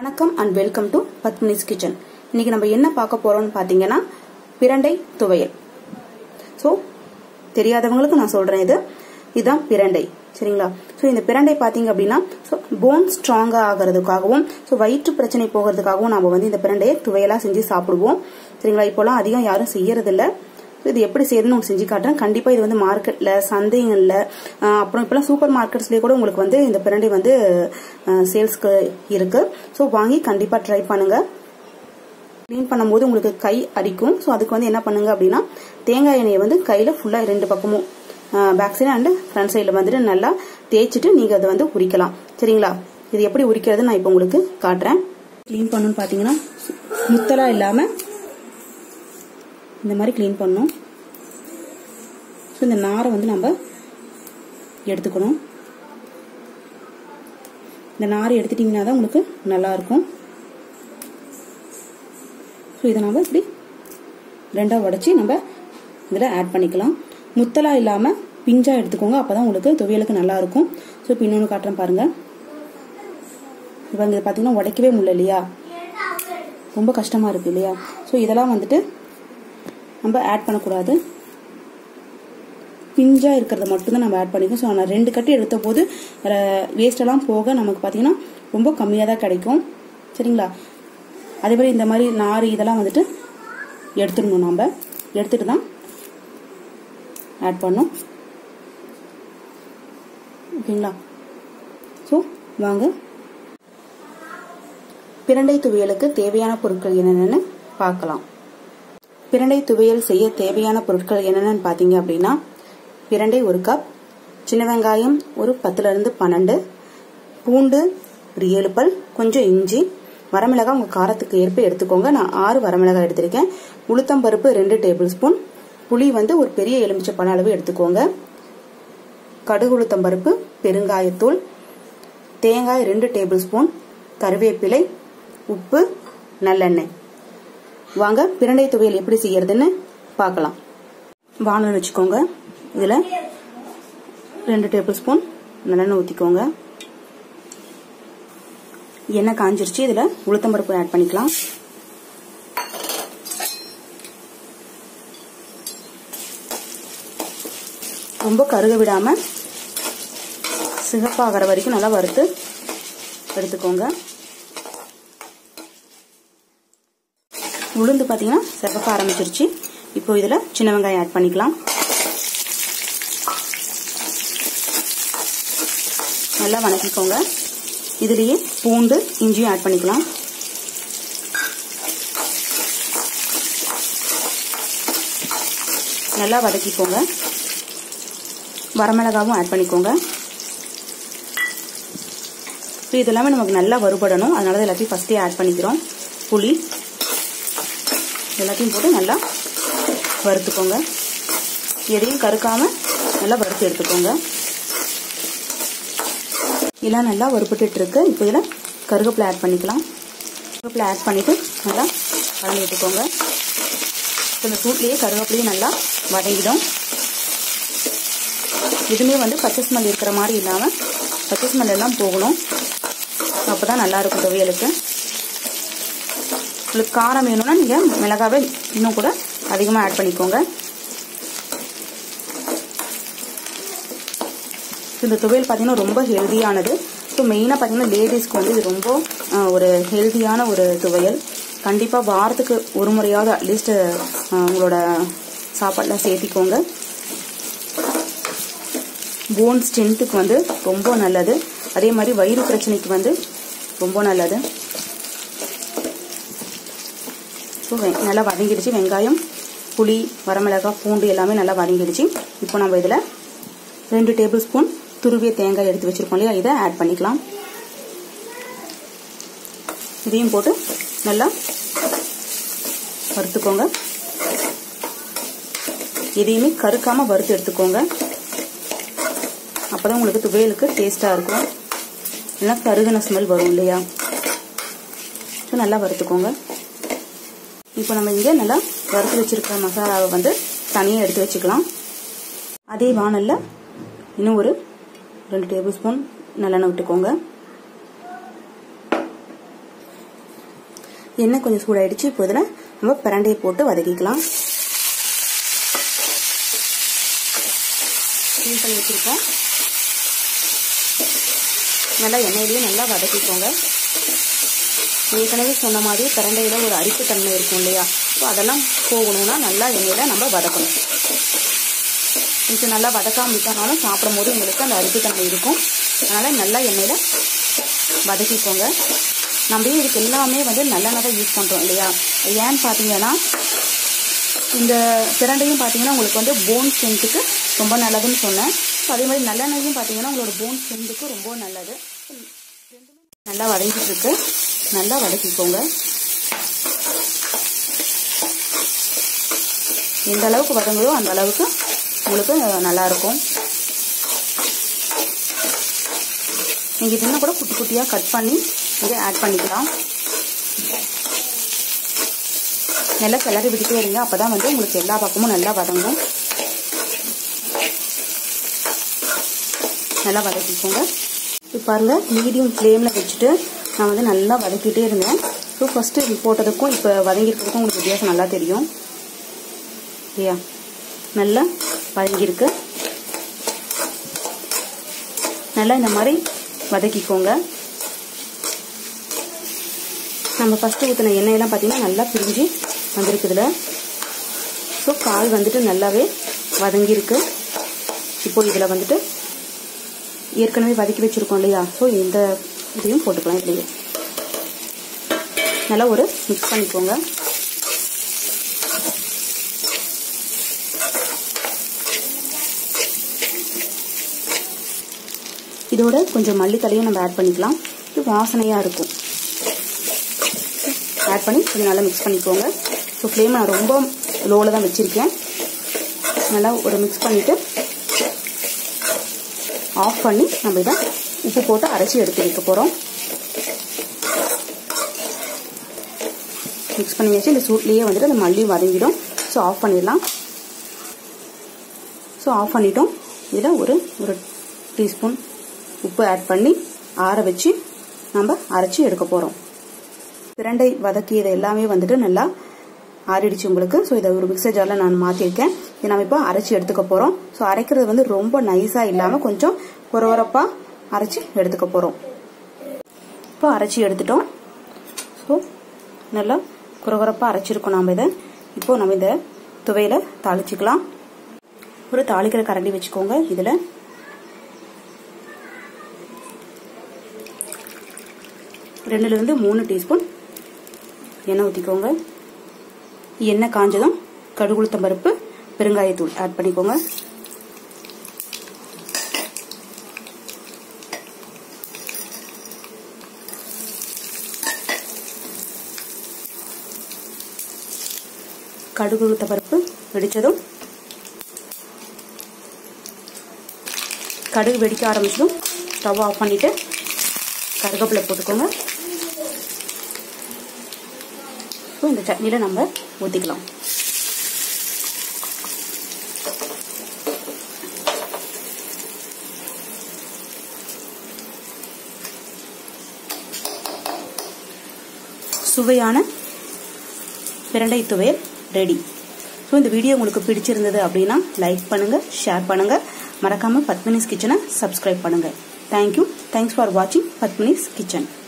வணக்கம் and welcome to Padmini's kitchen இன்னைக்கு நம்ம என்ன பார்க்க போறோம்னு பார்த்தீங்கன்னா பிரண்டை துவையல் ஸோ தெரியாதவங்களுக்கு நான் சொல்றேன் இது இதுதான் பிரண்டை சரிங்களா ஸோ இந்த பிரண்டை பார்த்தீங்க அப்படின்னா ஸோ போன் ஸ்ட்ராங்காக ஆகிறதுக்காகவும் ஸோ வயிற்று பிரச்சனை போகிறதுக்காகவும் நம்ம வந்து இந்த பிரண்டையை துவையலாக செஞ்சு சாப்பிடுவோம் சரிங்களா இப்போலாம் அதிகம் யாரும் செய்யறதில்ல இது எப்படி செய்யறதுன்னு உங்களுக்கு செஞ்சு காட்டுறேன் கண்டிப்பா இது வந்து மார்க்கெட்ல சந்தைங்கள்ல அஹ், அப்புறம் இப்பெல்லாம் சூப்பர் மார்க்கெட்ஸ்லயே கூட உங்களுக்கு வந்து இந்த பிரண்டை வந்து சேல்ஸ்க்கு இருக்கு ஸோ வாங்கி கண்டிப்பா ட்ரை பண்ணுங்க க்ளீன் பண்ணும்போது உங்களுக்கு கை அரிக்கும் ஸோ அதுக்கு வந்து என்ன பண்ணுங்க அப்படின்னா தேங்காய் எண்ணெயை வந்து கையில ஃபுல்லா ரெண்டு பக்கமும் பேக் சைடு அண்ட் ஃப்ரண்ட் சைடில் வந்துட்டு நல்லா தேய்ச்சிட்டு நீங்க அதை வந்து உரிக்கலாம் சரிங்களா இது எப்படி உரிக்கிறது நான் இப்போ உங்களுக்கு காட்டுறேன் க்ளீன் பண்ணணும்னு பார்த்தீங்கன்னா முத்தலா இல்லாம இந்த மாதிரி க்ளீன் பண்ணணும் ஸோ இந்த நாரை வந்து நம்ம எடுத்துக்கணும் இந்த நாரை எடுத்துட்டிங்கன்னா தான் உங்களுக்கு நல்லா இருக்கும் ஸோ இதை நம்ம இப்படி ரெண்டாக உடச்சி நம்ம இதில் ஆட் பண்ணிக்கலாம் முத்தலா இல்லாமல் பிஞ்சாக எடுத்துக்கோங்க அப்போ தான் உங்களுக்கு துவையலுக்கு நல்லா இருக்கும் ஸோ இப்போ இன்னொன்று காட்டுறேன் பாருங்கள் இப்போ இங்கே பார்த்தீங்கன்னா உடைக்கவே முடியல இல்லையா ரொம்ப கஷ்டமாக இருக்குது இல்லையா ஸோ இதெல்லாம் வந்துட்டு நம்ம ஆட் பண்ணக்கூடாது பிஞ்சாக இருக்கிறத மட்டும்தான் நம்ம ஆட் பண்ணிக்கணும் ஸோ நான் ரெண்டு கட்டி எடுத்த போது வேஸ்டெல்லாம் போக நமக்கு பார்த்தீங்கன்னா ரொம்ப கம்மியாக தான் கிடைக்கும் சரிங்களா அதே மாதிரி இந்த மாதிரி நார் இதெல்லாம் வந்துட்டு எடுத்துடணும் நம்ம எடுத்துட்டு தான் ஆட் பண்ணோம் ஓகேங்களா ஸோ வாங்க பிரண்டை துவையலுக்கு தேவையான பொருட்கள் என்னென்னு பார்க்கலாம் பிரண்டை துவையல் செய்ய தேவையான பொருட்கள் என்னென்னு பார்த்தீங்க அப்படின்னா பிரண்டை ஒரு கப் சின்ன வெங்காயம் ஒரு பத்துல இருந்து பன்னெண்டு பூண்டு ஒரு ஏழு பல் கொஞ்சம் இஞ்சி வரமிளகாய் உங்கள் காரத்துக்கு ஏற்ப எடுத்துக்கோங்க நான் ஆறு வரமிளகாய் எடுத்திருக்கேன் உளுத்தம் பருப்பு ரெண்டு டேபிள் ஸ்பூன் புளி வந்து ஒரு பெரிய எலுமிச்சை பழ அளவு எடுத்துக்கோங்க கடுகு உளுத்தம் பருப்பு பெருங்காயத்தூள் தேங்காய் ரெண்டு டேபிள் ஸ்பூன் கருவேப்பிலை உப்பு நல்லெண்ணெய் வாங்க பிரண்டை துவையல் எப்படி செய்யறதுன்னு பார்க்கலாம் வானல் வச்சுக்கோங்க இதில் ரெண்டு டேபிள் ஸ்பூன் நல்லெண்ணெய் ஊற்றிக்கோங்க எண்ணெய் காஞ்சிருச்சு இதில் உளுத்தம்பருப்பு ஆட் பண்ணிக்கலாம் ரொம்ப கருக விடாமல் சிகப்பாகிற வரைக்கும் நல்லா வறுத்து எடுத்துக்கோங்க உளுந்து பார்த்தீங்கன்னா சிவக்க ஆரம்பிச்சிருச்சு இப்போ இதில் சின்ன வெங்காயம் ஆட் பண்ணிக்கலாம் நல்லா வணக்கிக்கோங்க இதுலேயே பூண்டு இஞ்சியும் ஆட் பண்ணிக்கலாம் நல்லா வதக்கிக்கோங்க வரமிளகாவும் ஆட் பண்ணிக்கோங்க இப்போ இது எல்லாமே நமக்கு நல்லா வறுபடணும் அதனால தான் எல்லாத்தையும் ஃபஸ்ட்டே ஆட் பண்ணிக்கிறோம் புளி எல்லாத்தையும் போட்டு நல்லா வறுத்துக்கோங்க எதையும் கருக்காம நல்லா வறுத்து எடுத்துக்கோங்க இதெல்லாம் நல்லா வறுபட்டு இருக்கு இப்போ இதில் கருவேப்பிலை ஆட் பண்ணிக்கலாம் கருவேப்பிலை ஆட் பண்ணிட்டு நல்லா கலந்து விட்டுக்கோங்க இந்த சூட்லேயே கருவேப்பிலையும் நல்லா வதங்கிடும் இதுவுமே வந்து பச்சை ஸ்மெல் இருக்கிற மாதிரி இல்லாமல் பச்சை ஸ்மெல் எல்லாம் போகணும் அப்போ தான் நல்லாயிருக்கும் துவையலுக்கு உங்களுக்கு காரம் வேணும்னா நீங்கள் மிளகாவை இன்னும் கூட அதிகமாக ஆட் பண்ணிக்கோங்க இந்த துவையல் பார்த்தீங்கன்னா ரொம்ப ஹெல்தியானது ஸோ மெயினாக பார்த்தீங்கன்னா லேடிஸ்க்கு வந்து இது ரொம்ப ஒரு ஹெல்தியான ஒரு துவையல் கண்டிப்பாக வாரத்துக்கு ஒரு முறையாவது அட்லீஸ்ட் உங்களோட சாப்பாட்டில் சேர்த்திக்கோங்க போன் ஸ்ட்ரென்த்துக்கு வந்து ரொம்ப நல்லது அதே மாதிரி வயிறு பிரச்சனைக்கு வந்து ரொம்ப நல்லது ஸோ நல்லா வதங்கிடுச்சு வெங்காயம் புளி வரமிளகாய் பூண்டு எல்லாமே நல்லா வதங்கிடுச்சு இப்போ நம்ம இதில் ரெண்டு டேபிள் ஸ்பூன் துருவிய தேங்காய் எடுத்து வச்சிருக்கோம் இல்லையா இதை ஆட் பண்ணிக்கலாம் இதையும் போட்டு நல்லா வறுத்துக்கோங்க எதையுமே கருக்காம வறுத்து எடுத்துக்கோங்க அப்போதான் உங்களுக்கு துவையலுக்கு டேஸ்ட்டாக இருக்கும் இல்லைன்னா கருகின ஸ்மெல் வரும் இல்லையா ஸோ நல்லா வறுத்துக்கோங்க இப்போ நம்ம இங்கே நல்லா வறுத்து வச்சிருக்கிற மசாலாவை வந்து தனியாக எடுத்து வச்சுக்கலாம் அதே வானலில் இன்னும் ஒரு ரெண்டு டேபிள் ஸ்பூன் நல்லெண்ணெய் விட்டுக்கோங்க எண்ணெய் கொஞ்சம் சூடாயிடுச்சு இப்போ இதில் நம்ம பிரண்டையை போட்டு வதக்கிக்கலாம் க்ளீன் பண்ணி வச்சுருக்கோம் நல்லா எண்ணெயிலேயே நல்லா வதக்கிக்கோங்க ஏற்கனவே சொன்ன மாதிரி பிரண்டையில் ஒரு அரிப்பு தன்மை இருக்கும் இல்லையா ஸோ அதெல்லாம் போகணும்னா நல்லா எண்ணெயில் நம்ம வதக்கணும் கொஞ்சம் நல்லா வதக்காமல் விட்டானாலும் சாப்பிடும் போது உங்களுக்கு அந்த அரிப்பு தன்மை இருக்கும் அதனால் நல்லா எண்ணெயில் வதக்கிக்கோங்க நம்ம இதுக்கு எல்லாமே வந்து நல்லெண்ணெய் தான் யூஸ் பண்ணுறோம் இல்லையா ஏன்னு பார்த்தீங்கன்னா இந்த பிரண்டையும் பார்த்தீங்கன்னா உங்களுக்கு வந்து போன் ஸ்ட்ரென்த்துக்கு ரொம்ப நல்லதுன்னு சொன்னேன் ஸோ அதே மாதிரி நல்லெண்ணெயும் பார்த்தீங்கன்னா உங்களோட போன் ஸ்ட்ரென்த்துக்கு ரொம்ப நல்லது நல்லா வதங்கிட்டு இருக்கு நல்லா வதக்கிக்கோங்க எந்த அளவுக்கு வதங்குதோ அந்த அளவுக்கு உங்களுக்கு நல்லா இருக்கும் நீங்கள் இன்னும் கூட குட்டி குட்டியாக கட் பண்ணி இதை ஆட் பண்ணிக்கலாம் நல்லா கிளறி விட்டுட்டே இருங்க அப்போ தான் வந்து உங்களுக்கு எல்லா பக்கமும் நல்லா வதங்கும் நல்லா வதக்கிக்கோங்க இப்போ பாருங்கள் மீடியம் ஃப்ளேமில் வச்சுட்டு நான் வந்து நல்லா வதக்கிட்டே இருந்தேன் ஸோ ஃபஸ்ட்டு இது போட்டதுக்கும் இப்போ வதங்கியிருக்கிறதுக்கும் உங்களுக்கு வித்தியாசம் நல்லா தெரியும் இல்லையா நல்லா வதங்கியிருக்கு நல்லா இந்த மாதிரி வதக்கிக்கோங்க நம்ம ஃபஸ்ட்டு ஊற்றின எண்ணெயெல்லாம் பார்த்தீங்கன்னா நல்லா பிரிஞ்சு வந்திருக்குதுல ஸோ கால் வந்துட்டு நல்லாவே வதங்கியிருக்கு இப்போ இதில் வந்துட்டு ஏற்கனவே வதக்கி வச்சுருக்கோம் இல்லையா ஸோ இந்த இதையும் போட்டுக்கலாம் இதுலேயே நல்லா ஒரு மிக்ஸ் பண்ணிக்கோங்க இதோட கொஞ்சம் மல்லித்தலையும் நம்ம ஆட் பண்ணிக்கலாம் இது வாசனையாக இருக்கும் ஆட் பண்ணி கொஞ்சம் நல்லா மிக்ஸ் பண்ணிக்கோங்க ஸோ ஃப்ளேம் நான் ரொம்ப லோவில் தான் வச்சுருக்கேன் நல்லா ஒரு மிக்ஸ் பண்ணிவிட்டு ஆஃப் பண்ணி நம்ம இதை உப்பு போட்டு அரைச்சி எடுத்து வைக்க போகிறோம் மிக்ஸ் பண்ணி வச்சு இந்த சூட்லேயே வந்துட்டு அந்த மல்லி வதங்கிடும் ஸோ ஆஃப் பண்ணிடலாம் ஸோ ஆஃப் பண்ணிட்டோம் இதில் ஒரு ஒரு டீஸ்பூன் உப்பு ஆட் பண்ணி ஆற வச்சு நம்ம அரைச்சி எடுக்க போகிறோம் பிரண்டை வதக்கியது எல்லாமே வந்துட்டு நல்லா ஆறிடுச்சு உங்களுக்கு ஸோ இதை ஒரு மிக்சர் ஜாரில் நான் மாற்றிருக்கேன் இதை நம்ம இப்போ அரைச்சி எடுத்துக்க போகிறோம் ஸோ அரைக்கிறது வந்து ரொம்ப நைஸாக இல்லாமல் கொஞ்சம் குறவரப்பாக அரைச்சி எடுத்துக்க போகிறோம் இப்போ அரைச்சி எடுத்துட்டோம் ஸோ நல்லா குறகுறப்பாக அரைச்சிருக்கோம் நம்ம இதை இப்போ நம்ம இந்த துவையில தாளிச்சிக்கலாம் ஒரு தாளிக்கிற கரண்டி வச்சுக்கோங்க இதில் ரெண்டுலேருந்து மூணு டீஸ்பூன் எண்ணெய் ஊற்றிக்கோங்க எண்ணெய் காஞ்சதும் கடுகுளுத்தம் பருப்பு பெருங்காயத்தூள் ஆட் பண்ணிக்கோங்க கடுகு உளுத்த பருப்பு வெடிச்சதும் கடுகு வெடிக்க ஆரம்பிச்சதும் ஸ்டவ் ஆஃப் பண்ணிட்டு கருவேப்பிலை போட்டுக்கோங்க ஸோ இந்த சட்னியில் நம்ம ஊற்றிக்கலாம் சுவையான பிரண்டை துவையல் ரெடி ஸோ இந்த வீடியோ உங்களுக்கு பிடிச்சிருந்தது அப்படின்னா லைக் பண்ணுங்கள் ஷேர் பண்ணுங்கள் மறக்காமல் பத்மினிஸ் கிச்சனை சப்ஸ்கிரைப் பண்ணுங்கள் தேங்க்யூ தேங்க்ஸ் ஃபார் வாட்சிங் பத்மினிஸ் கிச்சன்